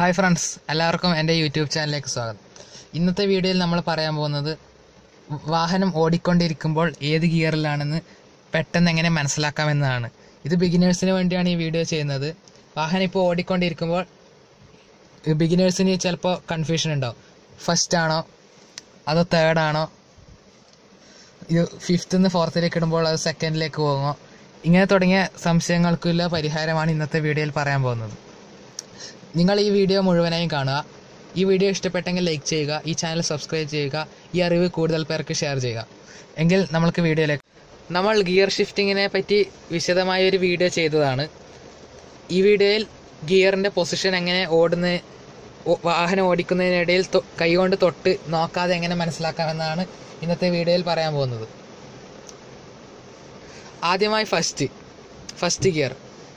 hi friends എല്ലാവർക്കും എൻ്റെ YouTube ചാനലിലേക്ക് സ്വാഗതം ഇന്നത്തെ വീഡിയോയിൽ നമ്മൾ പറയാൻ പോകുന്നത് വാഹനം ഓടിക്കൊണ്ടിരിക്കുമ്പോൾ ഏത് ഗിയറിലാണെന്ന് പെട്ടെന്ന് എങ്ങനെ മനസ്സിലാക്കാമെന്നതാണ് ഇത് ബിഗിനേഴ്സിന് വേണ്ടിയാണ് ഈ വീഡിയോ ചെയ്യുന്നത് വാഹനം ഇപ്പോൾ ഓടിക്കൊണ്ടിരിക്കുമ്പോൾ ബിഗിനേഴ്സിന് ചിലപ്പോൾ കൺഫ്യൂഷൻ ഉണ്ടാവും ഫസ്റ്റ് ആണോ അതോ തേർഡ് ആണോ ഇത് ഫിഫ്ത്ത് നിന്ന് ഫോർത്തിലേക്ക് ഇടുമ്പോൾ അത് സെക്കൻഡിലേക്ക് പോകുമോ ഇങ്ങനെ തുടങ്ങിയ സംശയങ്ങൾക്കുള്ള പരിഹാരമാണ് ഇന്നത്തെ വീഡിയോയിൽ പറയാൻ പോകുന്നത് നിങ്ങൾ ഈ വീഡിയോ മുഴുവനായും കാണുക ഈ വീഡിയോ ഇഷ്ടപ്പെട്ടെങ്കിൽ ലൈക്ക് ചെയ്യുക ഈ ചാനൽ സബ്സ്ക്രൈബ് ചെയ്യുക ഈ അറിവ് കൂടുതൽ പേർക്ക് ഷെയർ ചെയ്യുക എങ്കിൽ നമ്മൾക്ക് വീഡിയോയിലേക്ക് നമ്മൾ ഗിയർ ഷിഫ്റ്റിങ്ങിനെ പറ്റി വിശദമായ ഒരു വീഡിയോ ചെയ്തതാണ് ഈ വീഡിയോയിൽ ഗിയറിൻ്റെ പൊസിഷൻ എങ്ങനെ ഓടുന്ന ഓ- വാഹനം ഓടിക്കുന്നതിനിടയിൽ തൊ- കൈകൊണ്ട് തൊട്ട് നോക്കാതെ എങ്ങനെ മനസ്സിലാക്കാമെന്നാണ് ഇന്നത്തെ വീഡിയോയിൽ പറയാൻ പോകുന്നത് ആദ്യമായി first first gear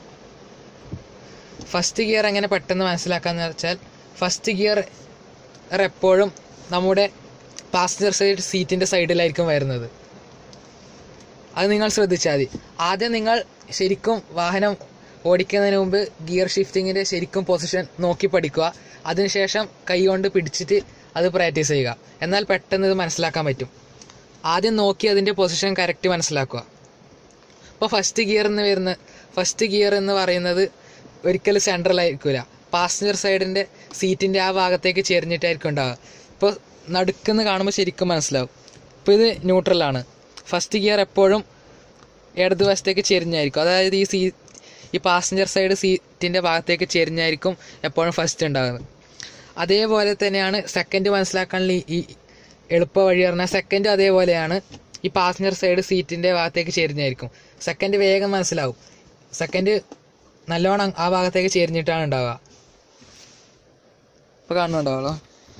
first gear എങ്ങനെ പെട്ടെന്ന് മനസ്സിലാക്കാന്ന് വെച്ചാൽ ഫസ്റ്റ് ഗിയർ എപ്പോഴും നമ്മുടെ പാസഞ്ചർ സൈഡ് സീറ്റിൻ്റെ സൈഡിലായിരിക്കും വരുന്നത് അത് നിങ്ങൾ ശ്രദ്ധിച്ചാൽ മതി ആദ്യം നിങ്ങൾ ശരിക്കും വാഹനം ഓടിക്കുന്നതിന് മുമ്പ് ഗിയർ ഷിഫ്റ്റിങ്ങിൻ്റെ ശരിക്കും പൊസിഷൻ നോക്കി പഠിക്കുക അതിനുശേഷം കൈ കൊണ്ട് പിടിച്ചിട്ട് അത് പ്രാക്ടീസ് ചെയ്യുക എന്നാൽ പെട്ടെന്ന് ഇത് മനസ്സിലാക്കാൻ പറ്റും ആദ്യം നോക്കി അതിൻ്റെ പൊസിഷൻ കറക്റ്റ് മനസ്സിലാക്കുക ഇപ്പോൾ ഫസ്റ്റ് ഗിയർ എന്ന് വരുന്ന ഫസ്റ്റ് ഗിയർ എന്ന് പറയുന്നത് ഒരിക്കലും സെൻട്രലായിരിക്കില്ല പാസഞ്ചർ സൈഡിൻ്റെ സീറ്റിൻ്റെ ആ ഭാഗത്തേക്ക് ചെരിഞ്ഞിട്ടായിരിക്കും ഉണ്ടാവുക ഇപ്പോൾ നടുക്കെന്ന് കാണുമ്പോൾ ശരിക്കും മനസ്സിലാവും ഇപ്പോൾ ഇത് ന്യൂട്രലാണ് ഫസ്റ്റ് ഗിയർ എപ്പോഴും ഇടതുവശത്തേക്ക് ചെരിഞ്ഞായിരിക്കും അതായത് ഈ സീ ഈ പാസഞ്ചർ സൈഡ് സീറ്റിൻ്റെ ഭാഗത്തേക്ക് ചെരിഞ്ഞായിരിക്കും എപ്പോഴും ഫസ്റ്റ് ഉണ്ടാകുന്നത് അതേപോലെ തന്നെയാണ് സെക്കൻഡ് മനസ്സിലാക്കാനുള്ള ഈ- ഈ എളുപ്പ വഴി പറഞ്ഞാൽ സെക്കൻഡ് അതേപോലെയാണ് ഈ പാസഞ്ചർ സൈഡ് സീറ്റിൻ്റെ ഭാഗത്തേക്ക് ചെരിഞ്ഞായിരിക്കും സെക്കൻഡ് വേഗം മനസ്സിലാവും സെക്കൻഡ് നല്ലോണം ആ ഭാഗത്തേക്ക് ചെരിഞ്ഞിട്ടാണ് ഉണ്ടാവുക ഇപ്പോൾ കാണുന്നുണ്ടാവുള്ളൂ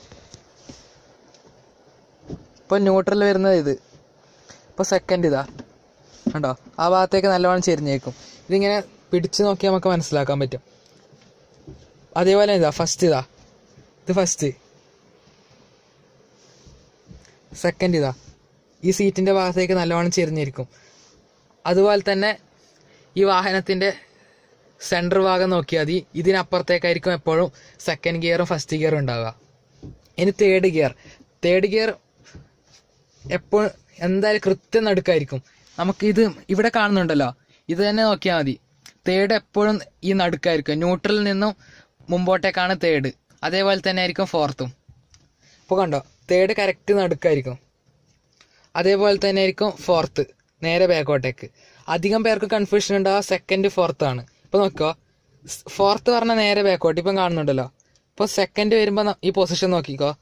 ഇപ്പോൾ ന്യൂട്രൽ വരുന്നത് ഇത് ഇപ്പോൾ സെക്കൻഡ് ഇതാ കണ്ടോ ആ ഭാഗത്തേക്ക് നല്ലോണം ചെരിഞ്ഞേക്കും ഇതിങ്ങനെ പിടിച്ച് നോക്കി നമുക്ക് മനസ്സിലാക്കാൻ പറ്റും അതേപോലെ ഇതാ ഫസ്റ്റ് ഇതാ ഇത് ഫസ്റ്റ് സെക്കൻഡ് ഇതാ ഈ സീറ്റിൻ്റെ ഭാഗത്തേക്ക് നല്ലോണം ചെരിഞ്ഞിരിക്കും അതുപോലെ തന്നെ ഈ വാഹനത്തിൻ്റെ സെൻറ്റർ ഭാഗം നോക്കിയാൽ മതി ഇതിനപ്പുറത്തേക്കായിരിക്കും എപ്പോഴും സെക്കൻഡ് ഗിയറും ഫസ്റ്റ് ഗിയറും ഉണ്ടാവുക ഇനി തേർഡ് ഗിയർ തേർഡ് ഗിയർ എപ്പോൾ എന്തായാലും കൃത്യം നടുക്കായിരിക്കും നമുക്ക് ഇത് ഇവിടെ കാണുന്നുണ്ടല്ലോ ഇത് തന്നെ നോക്കിയാൽ മതി തേർഡ് എപ്പോഴും ഈ നടുക്കായിരിക്കും ന്യൂട്രലിൽ നിന്നും മുമ്പോട്ടേക്കാണ് തേർഡ് അതേപോലെ തന്നെ ആയിരിക്കും ഫോർത്തും ഇപ്പോൾ കണ്ടോ തേർഡ് കറക്റ്റ് നടുക്കായിരിക്കും അതേപോലെ തന്നെ ആയിരിക്കും ഫോർത്ത് നേരെ ബാക്കോട്ടേക്ക് അധികം പേർക്ക് കൺഫ്യൂഷൻ ഉണ്ടാവുക സെക്കൻഡ് ഫോർത്ത് ആണ് ഇപ്പോൾ നോക്കുക ഫോർത്ത് പറഞ്ഞാൽ നേരെ ബാക്കോട്ട് ഇപ്പം കാണുന്നുണ്ടല്ലോ ഇപ്പോൾ സെക്കൻഡ് വരുമ്പോൾ ഈ പൊസിഷൻ നോക്കിക്കോ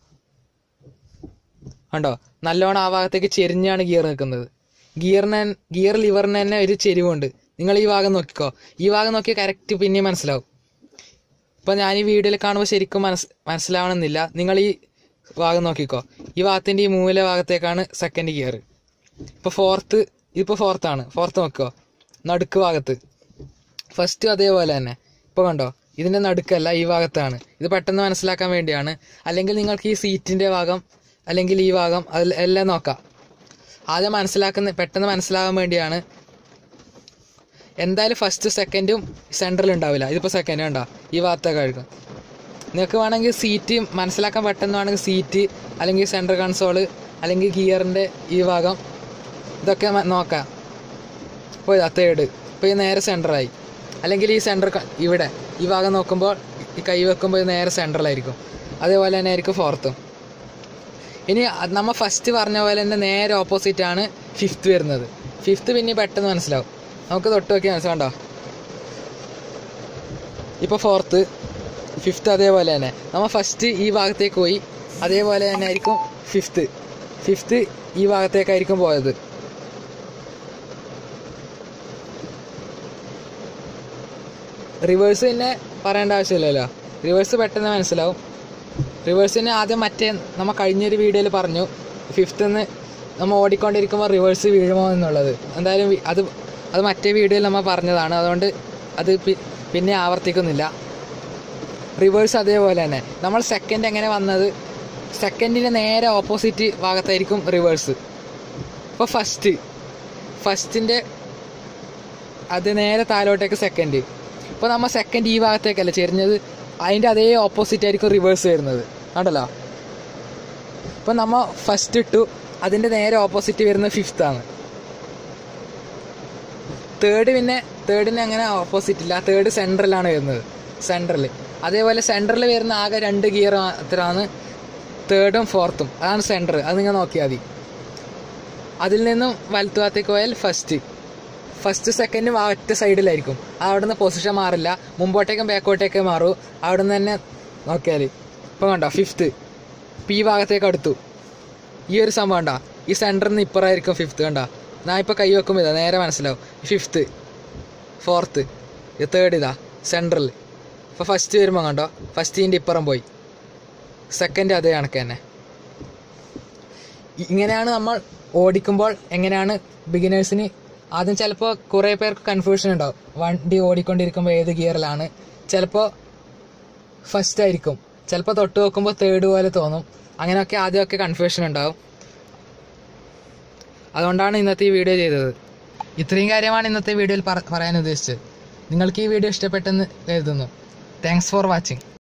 കണ്ടോ നല്ലോണം ആ ഭാഗത്തേക്ക് ചെരിഞ്ഞാണ് ഗിയർ നിൽക്കുന്നത് ഗിയറിന് ഗിയർ ലിവറിന് തന്നെ ഒരു ചെരിവുണ്ട് നിങ്ങൾ ഈ ഭാഗം നോക്കിക്കോ ഈ ഭാഗം നോക്കിയാൽ കറക്റ്റ് പിന്നെ മനസ്സിലാവും ഇപ്പം ഞാൻ ഈ വീഡിയോയിൽ കാണുമ്പോൾ ശരിക്കും മനസ് മനസ്സിലാവണമെന്നില്ല നിങ്ങൾ ഈ ഭാഗം നോക്കിക്കോ ഈ ഭാഗത്തിൻ്റെ ഈ മൂല ഭാഗത്തേക്കാണ് സെക്കൻഡ് ഗിയർ ഇപ്പോൾ ഫോർത്ത് ഇപ്പോൾ ഫോർത്താണ് ഫോർത്ത് നോക്കിക്കോ നടുക്ക് ഭാഗത്ത് ഫസ്റ്റ് അതേപോലെ തന്നെ ഇപ്പോൾ കണ്ടോ ഇതിൻ്റെ നടുക്കല്ല ഈ ഭാഗത്താണ് ഇത് പെട്ടെന്ന് മനസ്സിലാക്കാൻ വേണ്ടിയാണ് അല്ലെങ്കിൽ നിങ്ങൾക്ക് ഈ സീറ്റിൻ്റെ ഭാഗം അല്ലെങ്കിൽ ഈ ഭാഗം അതിൽ എല്ലാം നോക്കാം ആദ്യം മനസ്സിലാക്കുന്ന പെട്ടെന്ന് മനസ്സിലാകാൻ വേണ്ടിയാണ് എന്തായാലും ഫസ്റ്റ് സെക്കൻഡും സെൻറ്ററിൽ ഉണ്ടാവില്ല ഇതിപ്പോൾ സെക്കൻഡ് ഉണ്ടോ ഈ ഭാഗത്തൊക്കെ ആയിരിക്കും നിങ്ങൾക്ക് വേണമെങ്കിൽ സീറ്റ് മനസ്സിലാക്കാൻ പെട്ടെന്ന് വേണമെങ്കിൽ സീറ്റ് അല്ലെങ്കിൽ സെൻറ്റർ കൺസോള് അല്ലെങ്കിൽ ഗിയറിൻ്റെ ഈ ഭാഗം ഇതൊക്കെ മ- നോക്കാം ഇപ്പോൾ ഇതാ തേർഡ് ഇപ്പോൾ ഈ നേരെ സെൻറ്ററായി അല്ലെങ്കിൽ ഈ സെൻറ്റർ ഇവിടെ ഈ ഭാഗം നോക്കുമ്പോൾ ഈ കൈ വെക്കുമ്പോൾ ഇത് നേരെ സെൻറ്ററിലായിരിക്കും അതേപോലെ തന്നെ ആയിരിക്കും ഫോർത്തും ഇനി അത് നമ്മ ഫസ്റ്റ് പറഞ്ഞ പോലെ തന്നെ നേരെ ഓപ്പോസിറ്റ് ആണ് ഫിഫ്ത്ത് വരുന്നത് ഫിഫ്ത്ത് പിന്നെ പെട്ടെന്ന് മനസ്സിലാവും നമുക്ക് തൊട്ട് നോക്കി മനസ്സിലാണ്ടോ ഇപ്പോൾ ഫോർത്ത് ഫിഫ്ത്ത് അതേപോലെ തന്നെ നമ്മൾ ഫസ്റ്റ് ഈ ഭാഗത്തേക്ക് പോയി അതേപോലെ തന്നെ ആയിരിക്കും ഫിഫ്ത്ത് ഫിഫ്ത്ത് ഈ ഭാഗത്തേക്കായിരിക്കും പോയത് റിവേഴ്സ് പിന്നെ പറയേണ്ട ആവശ്യമില്ലല്ലോ റിവേഴ്സ് പെട്ടെന്ന് മനസ്സിലാവും റിവേഴ്സിന് ആദ്യം മറ്റേ നമ്മൾ കഴിഞ്ഞൊരു വീഡിയോയിൽ പറഞ്ഞു ഫിഫ്ത്ത് നമ്മൾ ഓടിക്കൊണ്ടിരിക്കുമ്പോൾ റിവേഴ്സ് വീഴുമോ എന്നുള്ളത് എന്തായാലും വി- അത് അത് മറ്റേ വീഡിയോയിൽ നമ്മൾ പറഞ്ഞതാണ് അതുകൊണ്ട് അത് പി- പിന്നെ ആവർത്തിക്കുന്നില്ല റിവേഴ്സ് അതേപോലെ തന്നെ നമ്മൾ സെക്കൻഡ് എങ്ങനെ വന്നത് സെക്കൻഡിൻ്റെ നേരെ ഓപ്പോസിറ്റ് ഭാഗത്തായിരിക്കും റിവേഴ്സ് ഇപ്പോൾ ഫസ്റ്റ് ഫസ്റ്റിൻ്റെ അത് നേരെ താഴോട്ടേക്ക് സെക്കൻഡ് ഇപ്പോൾ നമ്മൾ സെക്കൻഡ് ഈ ഭാഗത്തേക്കല്ല ചെരിഞ്ഞത് അതിൻ്റെ അതേ ഓപ്പോസിറ്റ് ആയിരിക്കും റിവേഴ്സ് വരുന്നത് കണ്ടല്ലോ ഇപ്പം നമ്മ ഫസ്റ്റ് ഇട്ടു അതിൻ്റെ നേരെ ഓപ്പോസിറ്റ് വരുന്നത് ഫിഫ്ത്ത് ആണ് തേർഡ് പിന്നെ തേർഡിന് അങ്ങനെ ഓപ്പോസിറ്റ് ഇല്ല തേർഡ് സെൻട്രലാണ് വരുന്നത് സെൻട്രൽ അതേപോലെ സെൻട്രൽ വരുന്ന ആകെ രണ്ട് ഗിയർ മാത്രമാണ് തേർഡും ഫോർത്തും അതാണ് സെൻറ്റർ അത് നിങ്ങൾ നോക്കിയാൽ മതി അതിൽ നിന്നും വലത്തു ഭാഗത്തേക്ക് പോയാൽ ഫസ്റ്റ് ഫസ്റ്റ് സെക്കൻഡും ആ ഒറ്റ സൈഡിലായിരിക്കും അവിടെ നിന്ന് പൊസിഷൻ മാറില്ല മുമ്പോട്ടേക്കും ബാക്കോട്ടേക്കും മാറും അവിടെ നിന്ന് തന്നെ നോക്കിയാൽ ഇപ്പം കണ്ടോ ഫിഫ്ത്ത് ഇപ്പം ഈ ഭാഗത്തേക്ക് അടുത്തു ഈ ഒരു സംഭവം കണ്ടോ ഈ സെൻറ്ററിൽ നിന്ന് ഇപ്പുറമായിരിക്കും ഫിഫ്ത്ത് കണ്ടോ ഞാൻ ഇപ്പോൾ കൈ വെക്കുമ്പോൾ ഇതാ നേരെ മനസ്സിലാവും ഫിഫ്ത്ത് ഫോർത്ത് ഇത് തേർഡ് ഇതാ സെൻട്രൽ ഇപ്പോൾ ഫസ്റ്റ് വരുമ്പോൾ കണ്ടോ ഫസ്റ്റിൻ്റെ ഇപ്പുറം പോയി സെക്കൻഡ് അതേ കണക്ക് തന്നെ ഇ- ഇങ്ങനെയാണ് നമ്മൾ ഓടിക്കുമ്പോൾ എങ്ങനെയാണ് ബിഗിനേഴ്സിന് ആദ്യം ചിലപ്പോൾ കുറേ പേർക്ക് കൺഫ്യൂഷൻ ഉണ്ടാവും വണ്ടി ഓടിക്കൊണ്ടിരിക്കുമ്പോൾ ഏത് ഗിയറിലാണ് ചിലപ്പോൾ ഫസ്റ്റ് ആയിരിക്കും ചിലപ്പോൾ തൊട്ട് നോക്കുമ്പോൾ തേർഡ് പോലെ തോന്നും അങ്ങനെയൊക്കെ ആദ്യമൊക്കെ കൺഫ്യൂഷൻ ഉണ്ടാവും അതുകൊണ്ടാണ് ഇന്നത്തെ ഈ വീഡിയോ ചെയ്തത് ഇത്രയും കാര്യമാണ് ഇന്നത്തെ വീഡിയോയിൽ പറ- പറയാൻ ഉദ്ദേശിച്ചത് നിങ്ങൾക്ക് ഈ വീഡിയോ ഇഷ്ടപ്പെട്ടെന്ന് കരുതുന്നു താങ്ക്സ് ഫോർ വാച്ചിങ്